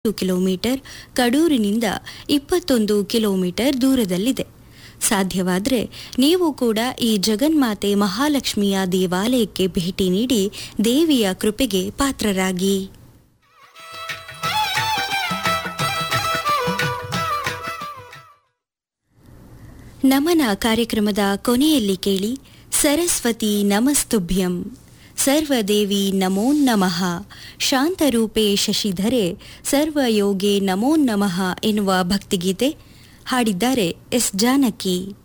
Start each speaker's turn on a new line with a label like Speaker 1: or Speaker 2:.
Speaker 1: kilometre ಕಡೂರಿನಿಂದ ಇಪ್ಪತ್ತೊಂದು kilometre ದೂರದಲ್ಲಿದೆ ಸಾಧ್ಯವಾದರೆ ನೀವು ಕೂಡ ಈ ಜಗನ್ಮಾತೆ ಮಹಾಲಕ್ಷ್ಮಿಯ ದೇವಾಲಯಕ್ಕೆ ಭೇಟಿ ನೀಡಿ ದೇವಿಯ ಕೃಪೆಗೆ ಪಾತ್ರರಾಗಿ ನಮನ ಕಾರ್ಯಕ್ರಮದ ಕೊನೆಯಲ್ಲಿ ಕೇಳಿ ಸರಸ್ವತಿ ನಮಸ್ತುಭ್ಯಂ ಸರ್ವದೇವಿ ನಮೋ ನಮಃ ಶಾಂತರೂಪೇ ಶಶಿಧರೆ ಸರ್ವಯೋಗೆ ನಮೋ ನಮಃ ಎನ್ನುವ ಭಕ್ತಿಗೀತೆ ಹಾಡಿದ್ದಾರೆ ಎಸ್ ಜಾನಕಿ